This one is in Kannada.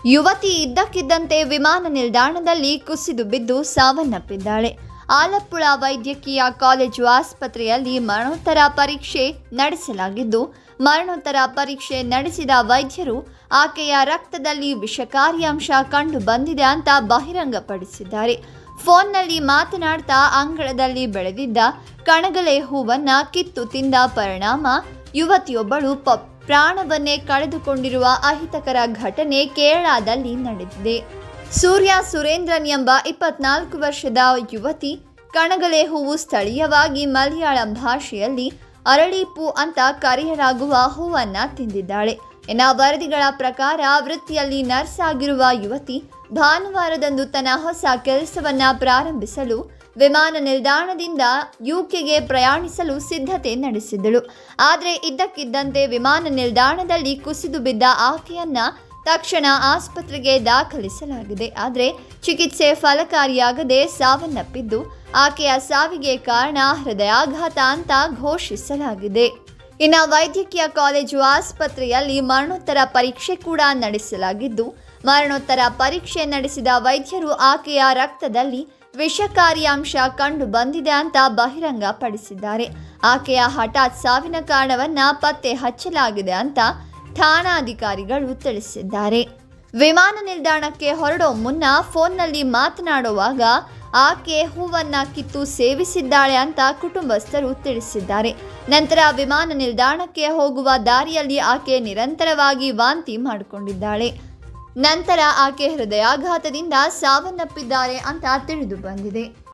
ಯುವತಿ ಇದ್ದಕ್ಕಿದ್ದಂತೆ ವಿಮಾನ ನಿಲ್ದಾಣದಲ್ಲಿ ಕುಸಿದು ಬಿದ್ದು ಸಾವನ್ನಪ್ಪಿದ್ದಾಳೆ ಆಲಪ್ಪುಳ ವೈದ್ಯಕೀಯ ಕಾಲೇಜು ಆಸ್ಪತ್ರೆಯಲ್ಲಿ ಮರಣೋತ್ತರ ಪರೀಕ್ಷೆ ನಡೆಸಲಾಗಿದ್ದು ಮರಣೋತ್ತರ ಪರೀಕ್ಷೆ ನಡೆಸಿದ ವೈದ್ಯರು ಆಕೆಯ ರಕ್ತದಲ್ಲಿ ವಿಷಕಾರಿ ಅಂಶ ಕಂಡು ಬಂದಿದೆ ಅಂತ ಬಹಿರಂಗಪಡಿಸಿದ್ದಾರೆ ಫೋನ್ನಲ್ಲಿ ಮಾತನಾಡ್ತಾ ಅಂಗಳದಲ್ಲಿ ಬೆಳೆದಿದ್ದ ಕಣಗಲೆ ಹೂವನ್ನ ಕಿತ್ತು ತಿಂದ ಪರಿಣಾಮ ಯುವತಿಯೊಬ್ಬಳು ಪ ಪ್ರಾಣವನ್ನೇ ಕಳೆದುಕೊಂಡಿರುವ ಅಹಿತಕರ ಘಟನೆ ಕೇರಳದಲ್ಲಿ ನಡೆದಿದೆ ಸೂರ್ಯ ಸುರೇಂದ್ರನ್ ಎಂಬ ಇಪ್ಪತ್ನಾಲ್ಕು ವರ್ಷದ ಯುವತಿ ಕಣಗಲೆ ಹೂವು ಸ್ಥಳೀಯವಾಗಿ ಮಲಯಾಳಂ ಭಾಷೆಯಲ್ಲಿ ಅರಳಿಪೂ ಅಂತ ಕರೆಯಲಾಗುವ ಹೂವನ್ನ ತಿಂದಿದ್ದಾಳೆ ಇನ್ನ ವರದಿಗಳ ಪ್ರಕಾರ ವೃತ್ತಿಯಲ್ಲಿ ನರ್ಸ್ ಆಗಿರುವ ಯುವತಿ ಭಾನುವಾರದಂದು ತನ್ನ ಹೊಸ ಕೆಲಸವನ್ನ ಪ್ರಾರಂಭಿಸಲು ವಿಮಾನ ನಿಲ್ದಾಣದಿಂದ ಯುಕೆಗೆ ಪ್ರಯಾಣಿಸಲು ಸಿದ್ಧತೆ ನಡೆಸಿದ್ದಳು ಆದರೆ ಇದ್ದಕ್ಕಿದ್ದಂತೆ ವಿಮಾನ ನಿಲ್ದಾಣದಲ್ಲಿ ಕುಸಿದು ಬಿದ್ದ ಆಕೆಯನ್ನ ತಕ್ಷಣ ಆಸ್ಪತ್ರೆಗೆ ದಾಖಲಿಸಲಾಗಿದೆ ಆದರೆ ಚಿಕಿತ್ಸೆ ಫಲಕಾರಿಯಾಗದೆ ಸಾವನ್ನಪ್ಪಿದ್ದು ಆಕೆಯ ಸಾವಿಗೆ ಕಾರಣ ಹೃದಯಾಘಾತ ಅಂತ ಘೋಷಿಸಲಾಗಿದೆ ಇನ್ನು ವೈದ್ಯಕೀಯ ಕಾಲೇಜು ಆಸ್ಪತ್ರೆಯಲ್ಲಿ ಮರಣೋತ್ತರ ಪರೀಕ್ಷೆ ಕೂಡ ನಡೆಸಲಾಗಿದ್ದು ಮರಣೋತ್ತರ ಪರೀಕ್ಷೆ ನಡೆಸಿದ ವೈದ್ಯರು ಆಕೆಯ ರಕ್ತದಲ್ಲಿ ವಿಷಕಾರಿ ಅಂಶ ಕಂಡು ಬಂದಿದೆ ಅಂತ ಬಹಿರಂಗಪಡಿಸಿದ್ದಾರೆ ಆಕೆಯ ಹಠಾತ್ ಸಾವಿನ ಕಾರಣವನ್ನ ಪತ್ತೆ ಹಚ್ಚಲಾಗಿದೆ ಅಂತ ಠಾಣಾಧಿಕಾರಿಗಳು ತಿಳಿಸಿದ್ದಾರೆ ವಿಮಾನ ನಿಲ್ದಾಣಕ್ಕೆ ಹೊರಡೋ ಮುನ್ನ ಫೋನ್ನಲ್ಲಿ ಮಾತನಾಡುವಾಗ ಆಕೆ ಹೂವನ್ನ ಕಿತ್ತು ಸೇವಿಸಿದ್ದಾಳೆ ಅಂತ ಕುಟುಂಬಸ್ಥರು ತಿಳಿಸಿದ್ದಾರೆ ನಂತರ ವಿಮಾನ ನಿಲ್ದಾಣಕ್ಕೆ ಹೋಗುವ ದಾರಿಯಲ್ಲಿ ಆಕೆ ನಿರಂತರವಾಗಿ ವಾಂತಿ ಮಾಡಿಕೊಂಡಿದ್ದಾಳೆ ನಂತರ ಆಕೆ ಹೃದಯಾಘಾತದಿಂದ ಸಾವನ್ನಪ್ಪಿದ್ದಾರೆ ಅಂತ ತಿಳಿದು ಬಂದಿದೆ